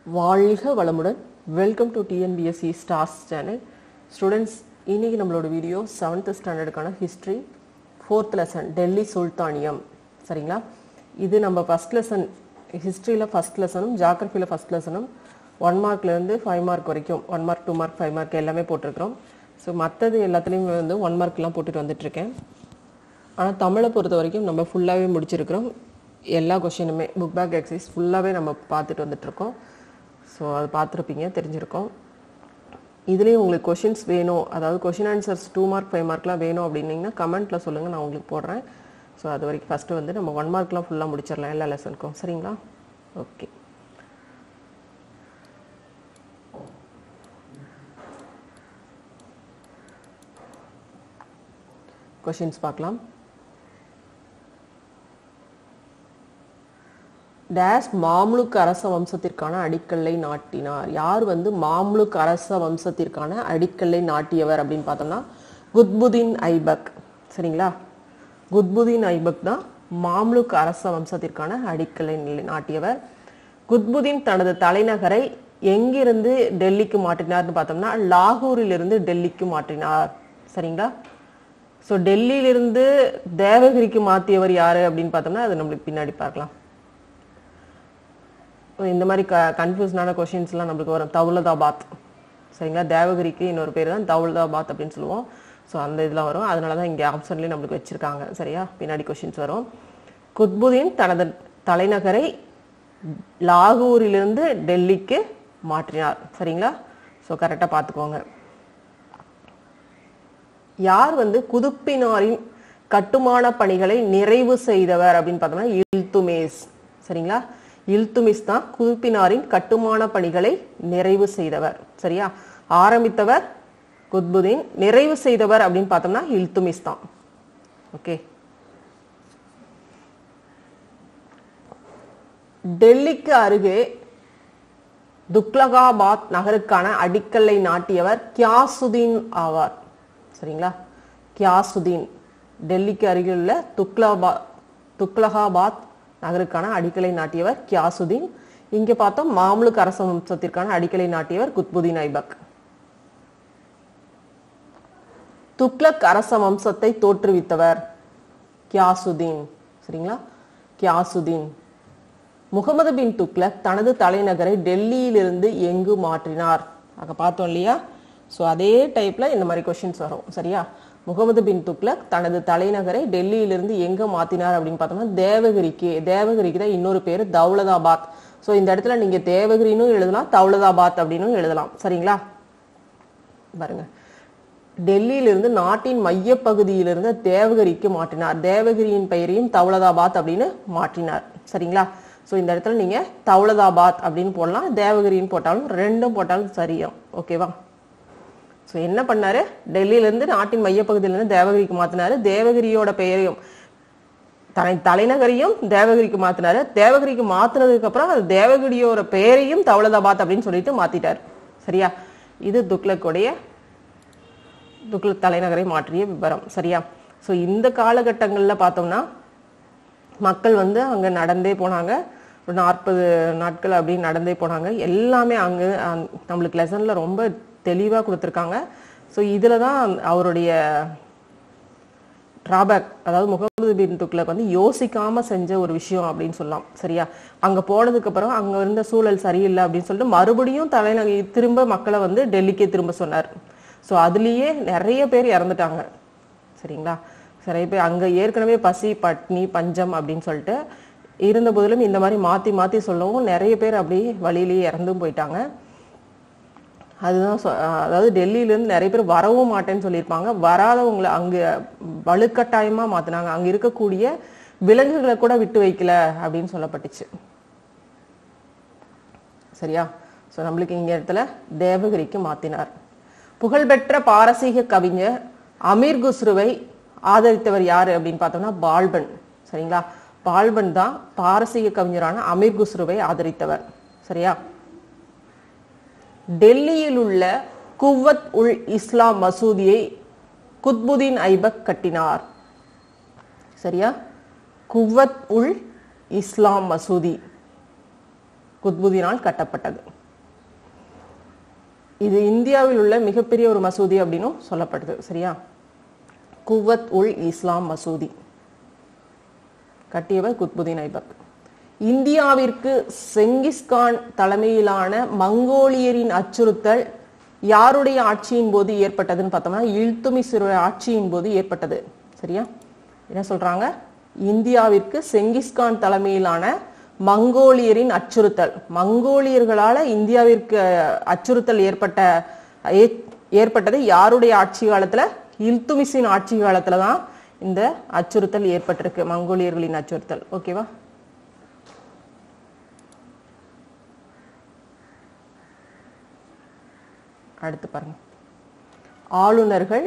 வாழ்க வளமுடன் welcome to TNPSC stars channel students இன்னைக்கு நம்மளோட வீடியோ செவன்த் ஸ்டாண்டர்டுக்கான ஹிஸ்ட்ரி ஃபோர்த் லெசன் டெல்லி சுல்தானியம் சரிங்களா இது நம்ம ஃபஸ்ட் லெசன் ஹிஸ்ட்ரியில் ஃபஸ்ட் லெசனும் ஜாகிரஃபியில் ஃபஸ்ட் லெசனும் ஒன் மார்க்லேருந்து ஃபைவ் மார்க் வரைக்கும் one mark two mark five mark எல்லாமே போட்டிருக்கிறோம் ஸோ மற்றது எல்லாத்துலேயுமே வந்து ஒன் மார்க்லாம் போட்டுட்டு வந்துட்டுருக்கேன் ஆனால் தமிழை பொறுத்த வரைக்கும் நம்ம ஃபுல்லாகவே முடிச்சிருக்கிறோம் எல்லா கொஷினுமே புக் பேக் எக்ஸசைஸ் ஃபுல்லாகவே நம்ம பார்த்துட்டு வந்துட்டுருக்கோம் ஸோ அது பார்த்துருப்பீங்க தெரிஞ்சிருக்கோம் இதுலேயும் உங்களுக்கு கொஷின்ஸ் வேணும் அதாவது question answers two mark five மார்க்லாம் வேணும் அப்படின்னீங்கன்னா கமெண்ட்டில் சொல்லுங்கள் நான் உங்களுக்கு போடுறேன் ஸோ அது வரைக்கும் ஃபஸ்ட்டு வந்து நம்ம ஒன் மார்க்லாம் ஃபுல்லாக முடிச்சிடலாம் எல்லா லெசனுக்கும் சரிங்களா ஓகே கொஷின்ஸ் பார்க்கலாம் டேஷ் மாம்லுக் அரச வம்சத்திற்கான அடிக்கல்லை நாட்டினார் யார் வந்து மாம்லுக் அரச வம்சத்திற்கான அடிக்கல்லை நாட்டியவர் அப்படின்னு பார்த்தோம்னா குத்புதீன் ஐபக் சரிங்களா குத்புதீன் ஐபக் தான் மாம்லுக் அரச வம்சத்திற்கான அடிக்கல்லை நிலை- நாட்டியவர் குத்புதீன் தனது தலைநகரை எங்கிருந்து டெல்லிக்கு மாற்றினார்னு பார்த்தோம்னா லாகூரிலிருந்து டெல்லிக்கு மாற்றினார் சரிங்களா ஸோ டெல்லியிலிருந்து தேவகிரிக்கு மாற்றியவர் யாரு அப்படின்னு பார்த்தோம்னா அது நம்மளுக்கு பின்னாடி பார்க்கலாம் இந்த மாதிரி க கன்ஃபியூஸ்னான கொஷின்ஸ்லாம் நம்மளுக்கு வரும் தௌலதாபாத் சரிங்களா தேவகிரிக்கு இன்னொரு பேர் தான் தௌலதாபாத் அப்படின்னு சொல்லுவோம் ஸோ அந்த இதெல்லாம் வரும் அதனால தான் இங்கே ஆப்ஷன்லேயே நம்மளுக்கு வச்சுருக்காங்க சரியா பின்னாடி கொஷின்ஸ் வரும் குத்புதீன் தனது தலைநகரை லாகூரிலிருந்து டெல்லிக்கு மாற்றினார் சரிங்களா ஸோ கரெக்டாக பார்த்துக்கோங்க யார் வந்து குதுப்பினாரின் கட்டுமான பணிகளை நிறைவு செய்தவர் அப்படின்னு பார்த்தோம்னா இல்துமேஸ் சரிங்களா இல்துமிஸ் தான் குதுப்பினாரின் கட்டுமான பணிகளை நிறைவு செய்தவர் சரியா ஆரம்பித்தவர் குத்புதீன் நிறைவு செய்தவர் அப்படின்னு பார்த்தோம்னா இல்துமிஸ் தான் ஓகே டெல்லிக்கு அருகே துக்லகாபாத் நகருக்கான அடிக்கல்லை நாட்டியவர் கியாசுதீன் ஆவார் சரிங்களா கியாசுதீன் டெல்லிக்கு அருகிலுள்ள துக்லபா துக்லகாபாத் நகருக்கான அடிக்கலை நாட்டியவர் கியாசுதீன் இங்கே பார்த்தோம் மாம்லுக் அரச வம்சத்திற்கான அடிக்கலை நாட்டியவர் குத்புதீன் ஐபக் துக்ளக் அரச வம்சத்தை தோற்றுவித்தவர் கியாசுதீன் சரிங்களா கியாசுதீன் முகமது பின் துக்ளக் தனது தலைநகரை டெல்லியிலிருந்து எங்கு மாற்றினார் அங்க பார்த்தோம் இல்லையா ஸோ அதே டைப்ல இந்த மாதிரி கொஷின்ஸ் வரும் சரியா முகமது பின் துக்ளக் தனது தலைநகரை டெல்லியிலிருந்து எங்க மாத்தினார் அப்படின்னு பார்த்தோம்னா தேவகிரிக்கு தேவகிரிக்கு தான் இன்னொரு பேர் தௌலதாபாத் ஸோ இந்த இடத்துல நீங்க தேவகிரினும் எழுதலாம் தௌலதாபாத் அப்படின்னும் எழுதலாம் சரிங்களா பாருங்க டெல்லியிலிருந்து நாட்டின் மையப்பகுதியிலிருந்து தேவகிரிக்கு மாற்றினார் தேவகிரியின் பெயரையும் தௌலதாபாத் அப்படின்னு மாற்றினார் சரிங்களா ஸோ இந்த இடத்துல நீங்க தௌலதாபாத் அப்படின்னு போடலாம் தேவகிரின்னு போட்டாலும் ரெண்டும் போட்டாலும் சரியும் ஓகேவா ஸோ என்ன பண்ணாரு டெல்லியிலேருந்து நாட்டின் மையப்பகுதியிலேருந்து தேவகிரிக்கு மாத்தினாரு தேவகிரியோட பெயரையும் தலை தலைநகரையும் தேவகிரிக்கு மாத்தினாரு தேவகிரிக்கு மாத்தினதுக்கு அப்புறம் அது தேவகிரியோட பெயரையும் தௌலதாபாத் அப்படின்னு சொல்லிட்டு மாத்திட்டார் சரியா இது துக்ளக்குடைய துக்ளக் தலைநகரை மாற்றிய விவரம் சரியா ஸோ இந்த காலகட்டங்களில் பார்த்தோம்னா மக்கள் வந்து அங்கே நடந்தே போனாங்க ஒரு நாற்பது நாட்கள் அப்படி நடந்தே போனாங்க எல்லாமே அங்கே அஹ், நம்மளுக்கு லெசனில் ரொம்ப தெளிவாக கொடுத்துருக்காங்க ஸோ இதில் தான் அவருடைய டிராபேக் அதாவது முகமது பின் துக்ளக் வந்து யோசிக்காம செஞ்ச ஒரு விஷயம் அப்படின்னு சொல்லலாம் சரியா அங்க போனதுக்கு அப்புறம் அங்க இருந்த சூழல் சரியில்லை அப்படின்னு சொல்லிட்டு மறுபடியும் தலைநகர் திரும்ப மக்களை வந்து டெல்லிக்கே திரும்ப சொன்னார் ஸோ அதுலயே நிறைய பேர் இறந்துட்டாங்க சரிங்களா நிறைய பேர் அங்க ஏற்கனவே பசி பட்னி பஞ்சம் அப்படின்னு சொல்லிட்டு இருந்த போதிலும் இந்த மாதிரி மாத்தி மாத்தி சொல்லவும் நிறைய பேர் அப்படி வழியிலேயே இறந்தும் போயிட்டாங்க அதுதான் சொ- அஹ் அதாவது டெல்லியிலேருந்து நிறைய பேர் வரவும் மாட்டேன்னு சொல்லியிருப்பாங்க வராதவங்களை அங்கே வலுக்கட்டாயமா மாத்தினாங்க அங்க இருக்கக்கூடிய விலங்குகளை கூட விட்டு வைக்கல அப்படின்னு சொல்லப்பட்டுச்சு சரியா ஸோ நம்மளுக்கு இங்க இடத்துல தேவகிரிக்கு மாத்தினார் புகழ்பெற்ற பாரசீக கவிஞர் அமீர் குஸ்ருவை ஆதரித்தவர் யாரு அப்படின்னு பார்த்தோம்னா பால்பன் சரிங்களா பால்பன் தான் பாரசீக கவிஞரான அமீர் குஸ்ருவை ஆதரித்தவர் சரியா டெல்லியில் உள்ள குவத் உல் இஸ்லாம் மசூதியை குத்புதீன் ஐபக் கட்டினார் சரியா குவத் உல் இஸ்லாம் மசூதி குத்புதீனால் கட்டப்பட்டது இது இந்தியாவில் உள்ள மிகப்பெரிய ஒரு மசூதி அப்படின்னும் சொல்லப்படுது சரியா குவத் உல் இஸ்லாம் மசூதி கட்டியவர் குத்புதீன் ஐபக் இந்தியாவிற்கு செங்கிஸ்கான் தலைமையிலான மங்கோலியரின் அச்சுறுத்தல் யாருடைய ஆட்சியின் போது ஏற்பட்டதுன்னு பார்த்தோம்னா இல்துமிசுடைய ஆட்சியின் போது ஏற்பட்டது சரியா என்ன சொல்றாங்க இந்தியாவிற்கு செங்கிஸ்கான் தலைமையிலான மங்கோலியரின் அச்சுறுத்தல் மங்கோலியர்களால இந்தியாவிற்கு அச்சுறுத்தல் ஏற்பட்ட ஏ- ஏற்பட்டது யாருடைய ஆட்சி காலத்துல இல்துமிஸின் ஆட்சி காலத்துல தான் இந்த அச்சுறுத்தல் ஏற்பட்டிருக்கு மங்கோலியர்களின் அச்சுறுத்தல் ஓகேவா அடுத்து பாருங்க ஆளுநர்கள்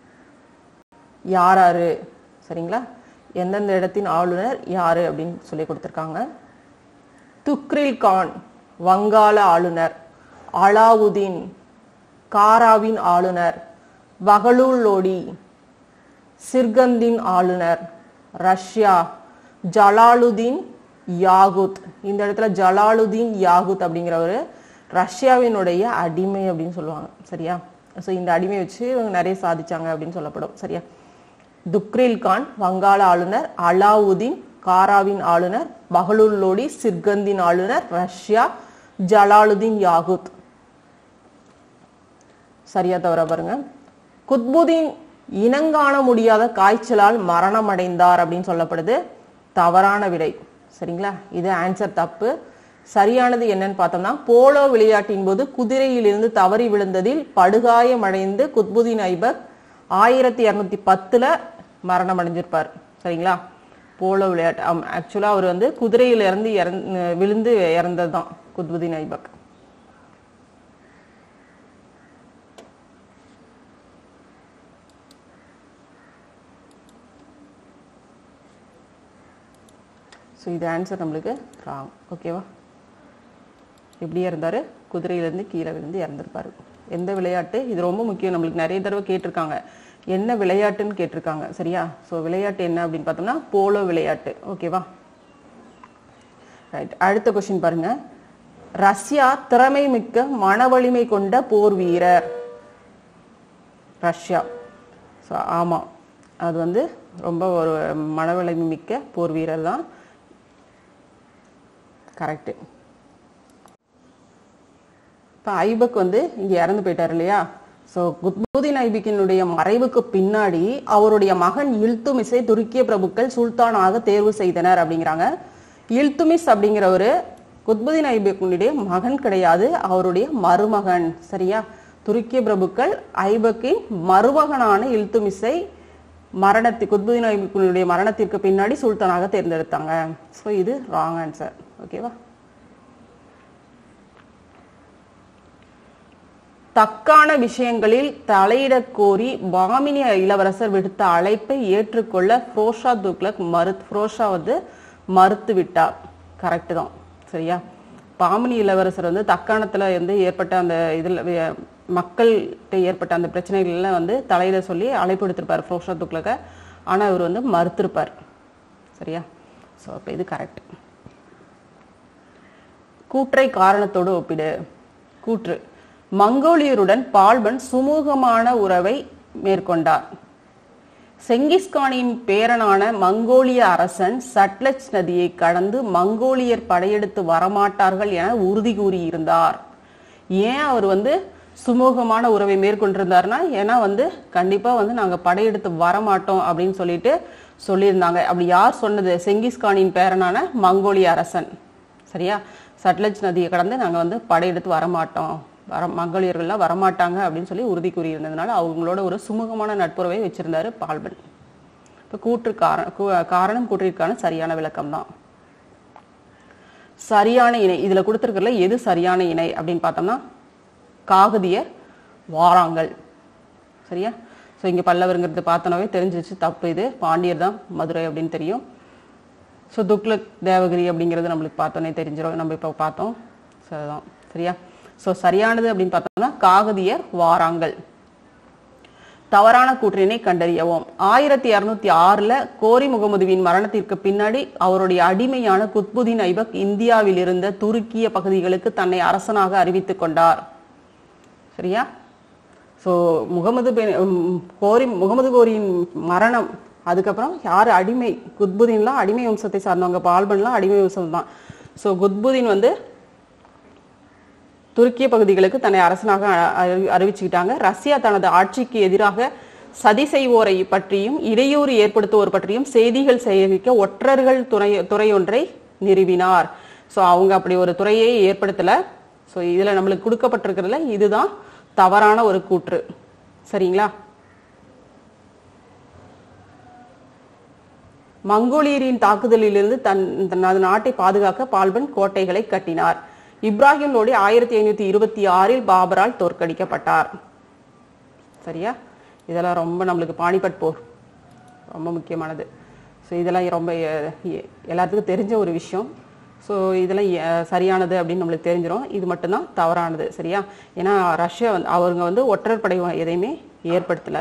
யாராரு சரிங்களா எந்தெந்த இடத்தின் ஆளுநர் யாரு அப்படின்னு சொல்லி கொடுத்துருக்காங்க துக்ரில் கான் வங்காள ஆளுநர் அலாவுதீன் காராவின் ஆளுநர் பகலூல் லோடி சிர்கந்தின் ஆளுநர் ரஷ்யா ஜலாலுதீன் யாகுத் இந்த இடத்துல ஜலாலுதீன் யாகுத் அப்படிங்கிறவர் ரஷ்யாவினுடைய அடிமை அப்படின்னு சொல்லுவாங்க சரியா ஸோ இந்த அடிமை வச்சு இவங்க நிறைய சாதிச்சாங்க அப்படின்னு சொல்லப்படும் சரியா துக்ரில் கான் வங்காள ஆளுநர் அலாவுதீன் காராவின் ஆளுநர் பஹலுல் லோடி சிர்கந்தின் ஆளுநர் ரஷ்யா ஜலாலுதீன் யாகுத் சரியா தவறா பாருங்க குத்புதீன் இனங்காண முடியாத காய்ச்சலால் மரணம் அடைந்தார் அப்படின்னு சொல்லப்படுது தவறான விடை சரிங்களா இது ஆன்சர் தப்பு சரியானது என்னன்னு பார்த்தோம்னா போலோ விளையாட்டின் போது குதிரையிலிருந்து தவறி விழுந்ததில் படுகாயம் அடைந்து குத்புதீன் ஐபக் ஆயிரத்தி இரநூத்தி பத்துல மரணம் அடைஞ்சிருப்பார் சரிங்களா போலோ விளையாட்டு ஆக்சுவலா அவர் வந்து குதிரையில இருந்து இறந்து விழுந்து இறந்தது தான் குத்புதீன் ஐபக் ஸோ இது ஆன்சர் நம்மளுக்கு ராங் ஓகேவா எப்படியே இருந்தார் குதிரையிலேருந்து கீழே விழுந்து இறந்துருப்பாரு எந்த விளையாட்டு இது ரொம்ப முக்கியம் நம்மளுக்கு நிறைய தடவை கேட்டிருக்காங்க என்ன விளையாட்டுன்னு கேட்டிருக்காங்க சரியா ஸோ விளையாட்டு என்ன அப்படின்னு பார்த்தோம்னா போலோ விளையாட்டு ஓகேவா ரைட் அடுத்த கொஸ்டின் பாருங்க ரஷ்யா திறமை மிக்க மன வலிமை கொண்ட போர் வீரர் ரஷ்யா ஸோ ஆமாம் அது வந்து ரொம்ப ஒரு மனவலிமை மிக்க போர் வீரர் தான் கரெக்டு இப்போ ஐபக் வந்து இங்கே இறந்து போயிட்டார் இல்லையா ஸோ குத்புதீன் ஐபிக்கினுடைய மறைவுக்கு பின்னாடி அவருடைய மகன் இல்துமிஸை துருக்கிய பிரபுக்கள் சுல்தானாக தேர்வு செய்தனர் அப்படிங்கிறாங்க இல்துமிஸ் அப்படிங்கிறவரு குத்புதீன் ஐபக்கினுடைய மகன் கிடையாது அவருடைய மருமகன் சரியா துருக்கிய பிரபுக்கள் ஐபக்கின் மருமகனான இல்துமிஸை மரணத்தி குத்புதீன் ஐபக்கினுடைய மரணத்திற்கு பின்னாடி சுல்தானாக தேர்ந்தெடுத்தாங்க ஸோ இது ராங் ஆன்சர் ஓகேவா தக்கான விஷயங்களில் தலையிடக் கோரி பாமினி இளவரசர் விடுத்த அழைப்பை ஏற்றுக்கொள்ள ஃப்ரோஷா துக்லக் மறு ஃப்ரோஷா வந்து மறுத்து விட்டார் கரெக்டு தான் சரியா பாமினி இளவரசர் வந்து தக்காணத்துல வந்து ஏற்பட்ட அந்த இதில் மக்கள்கிட்ட ஏற்பட்ட அந்த பிரச்சனைகள்ல வந்து தலையிட சொல்லி அழைப்பு எடுத்திருப்பார் ஃப்ரோஷா துக்லக்க ஆனா இவர் வந்து மறுத்திருப்பார் சரியா ஸோ அப்போ இது கரெக்ட் கூற்றை காரணத்தோடு ஒப்பிடு கூற்று மங்கோலியருடன் பால்பன் சுமூகமான உறவை மேற்கொண்டார் செங்கிஸ்கானின் பேரனான மங்கோலிய அரசன் சட்லஜ் நதியை கடந்து மங்கோலியர் படையெடுத்து வரமாட்டார்கள் என உறுதி கூறியிருந்தார் ஏன் அவர் வந்து சுமூகமான உறவை மேற்கொண்டிருந்தாருன்னா ஏன்னா வந்து கண்டிப்பா வந்து நாங்க படையெடுத்து வரமாட்டோம் அப்படின்னு சொல்லிட்டு சொல்லியிருந்தாங்க அப்படி யார் சொன்னது செங்கிஸ்கானின் பேரனான மங்கோலிய அரசன் சரியா சட்லஜ் நதியை கடந்து நாங்க வந்து படையெடுத்து வரமாட்டோம் வர மங்கோலியர்கள்லாம் வரமாட்டாங்க அப்படின்னு சொல்லி உறுதி கூறியிருந்ததுனால அவங்களோட ஒரு சுமூகமான நட்புறவை வச்சிருந்தாரு பால்பன் இப்போ கூற்று காரணம் கூ- காரணம் கூற்றிற்கான சரியான விளக்கம் தான் சரியான இணை இதுல கொடுத்துருக்கல எது சரியான இணை அப்படின்னு பார்த்தோம்னா காகதியர் வாராங்கள் சரியா ஸோ இங்க பல்லவருங்கிறது பார்த்தோன்னாவே தெரிஞ்சிச்சு தப்பு இது பாண்டியர் தான் மதுரை அப்படின்னு தெரியும் ஸோ துக்ளக் தேவகிரி அப்படிங்கிறது நம்மளுக்கு பார்த்தோன்னே தெரிஞ்சிடும் நம்ம இப்போ பார்த்தோம் ஸோ அதுதான் சரியா ஸோ சரியானது அப்படின்னு பார்த்தோம்னா காகதியர் வாராங்கள் தவறான கூற்றினை கண்டறியவும் ஆயிரத்தி இருநூத்தி ஆறுல கோரி முகமதுவின் மரணத்திற்கு பின்னாடி அவருடைய அடிமையான குத்புதீன் ஐபக் இந்தியாவில் இருந்த துருக்கிய பகுதிகளுக்கு தன்னை அரசனாக அறிவித்துக் கொண்டார் சரியா ஸோ முகமது பின் உம், கோரி முகமது கோரியின் மரணம் அதுக்கப்புறம் யார் அடிமை குத்புதீன்லாம் அடிமை வம்சத்தை சார்ந்தவங்க பால்பன்லாம் அடிமை வம்சம் தான் ஸோ குத்புதீன் வந்து துருக்கிய பகுதிகளுக்கு தன்னை அரசனாக அ- அறி- அறிவிச்சுக்கிட்டாங்க ரஷ்யா தனது ஆட்சிக்கு எதிராக சதி செய்வோரை பற்றியும் இடையூறு ஏற்படுத்துவோர் பற்றியும் செய்திகள் சேகரிக்க ஒற்றர்கள் துறை துறையொன்றை நிறுவினார் ஸோ அவங்க அப்படி ஒரு துறையை ஏற்படுத்தல ஸோ இதுல நம்மளுக்கு கொடுக்கப்பட்டிருக்கிறதுல இதுதான் தவறான ஒரு கூற்று சரிங்களா மங்கோலியரின் தாக்குதலிலிருந்து தன் தனது நாட்டை பாதுகாக்க பால்பன் கோட்டைகளை கட்டினார் இப்ராஹிம் லோடி ஆயிரத்தி ஐநூத்தி இருபத்தி ஆறில் பாபரால் தோற்கடிக்கப்பட்டார் சரியா இதெல்லாம் ரொம்ப நம்மளுக்கு பானிபட் போர் ரொம்ப முக்கியமானது ஸோ இதெல்லாம் ரொம்ப எ- எ- எல்லாத்துக்கும் தெரிஞ்ச ஒரு விஷயம் ஸோ இதெல்லாம் எ- சரியானது அப்படின்னு நம்மளுக்கு தெரிஞ்சிடும் இது மட்டும்தான் தவறானது சரியா ஏன்னா ரஷ்யா வந்து அவங்க வந்து ஒற்றர் படை எதையுமே ஏற்படுத்தலை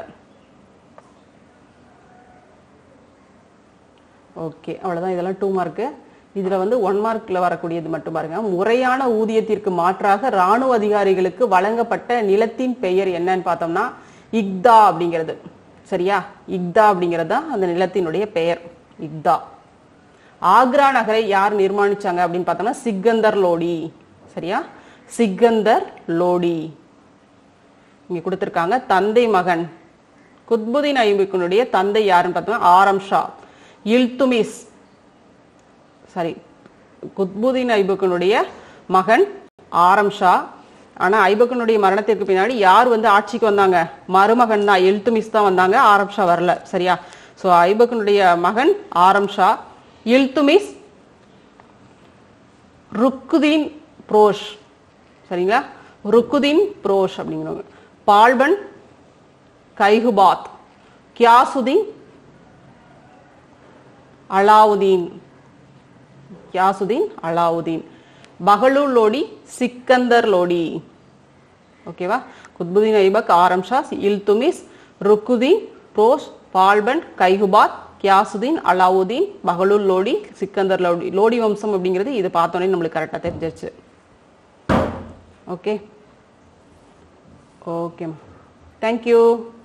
ஓகே அவ்வளவுதான் இதெல்லாம் டூ மார்க்கு இதுல வந்து ஒன் மார்க்ல வரக்கூடியது மட்டும் பாருங்க முறையான ஊதியத்திற்கு மாற்றாக ராணுவ அதிகாரிகளுக்கு வழங்கப்பட்ட நிலத்தின் பெயர் என்னன்னு பார்த்தோம்னா இக்தா அப்படிங்கிறது சரியா இக்தா அப்படிங்கிறது தான் அந்த நிலத்தினுடைய பெயர் இக்தா ஆக்ரா நகரை யார் நிர்மாணிச்சாங்க அப்படின்னு பார்த்தோம்னா சிக்கந்தர் லோடி சரியா சிக்கந்தர் லோடி இங்க கொடுத்திருக்காங்க தந்தை மகன் குத்புதீன் ஐபிக்குனுடைய தந்தை யாருன்னு பார்த்தோம்னா ஆரம் ஷா இல்துமிஸ் சாரி குத்புதீன் ஐபக்கனுடைய மகன் ஆரம் ஷா ஆனா ஐபக்கனுடைய மரணத்திற்கு பின்னாடி யார் வந்து ஆட்சிக்கு வந்தாங்க மருமகன் தான் இல்துமிஸ் தான் வந்தாங்க ஆரம் ஷா வரல சரியா சோ ஐபக்கனுடைய மகன் ஆரம் ஷா இல்துமிஸ் ருக்குதீன் புரோஷ் சரிங்களா ருக்குதீன் புரோஷ் அப்படிங்கிறவங்க பால்பன் கைகுபாத் கியாசுதீன் அலாவுதீன் கியாசுதீன் அலாவுதீன் பகலூர் லோடி சிக்கந்தர் லோடி ஓகேவா குத்புதீன் ஐபக் ஆரம் ஷா இல்துமிஸ் ருக்குதீன் ரோஸ் பால்பன் கைகுபாத் கியாசுதீன் அலாவுதீன் பகலூர் லோடி சிக்கந்தர் லோடி லோடி வம்சம் அப்படிங்கிறது இது பார்த்தோன்னே நம்மளுக்கு கரெக்டாக தெரிஞ்சிருச்சு ஓகே ஓகேம்மா தேங்க்யூ